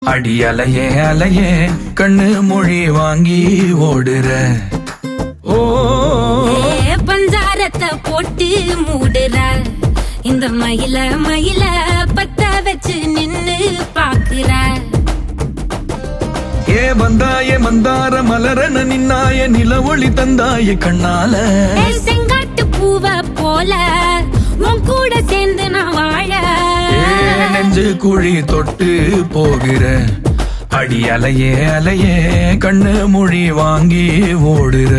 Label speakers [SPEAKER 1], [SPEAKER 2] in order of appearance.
[SPEAKER 1] அடி அலையே அலையே கண்ணு மொழி வாங்கி ஓடுற ஓ
[SPEAKER 2] ஏ, பஞ்சாரத்தை போட்டு மூடுற இந்த மயில மயில பத்த வச்சு நின்னு பாக்குற
[SPEAKER 1] ஏ வந்தாயே மந்தார மலரன நின்னாய நில ஒளி தந்தாய கண்ணால
[SPEAKER 2] ஏ, செங்காட்டு பூவ போல உன் கூட சேர்ந்து நான் வாழ
[SPEAKER 1] ஏ நெஞ்சு குழி தொட்டு போகிற அடி அலையே அலையே கண்ணு மொழி வாங்கி ஓடுற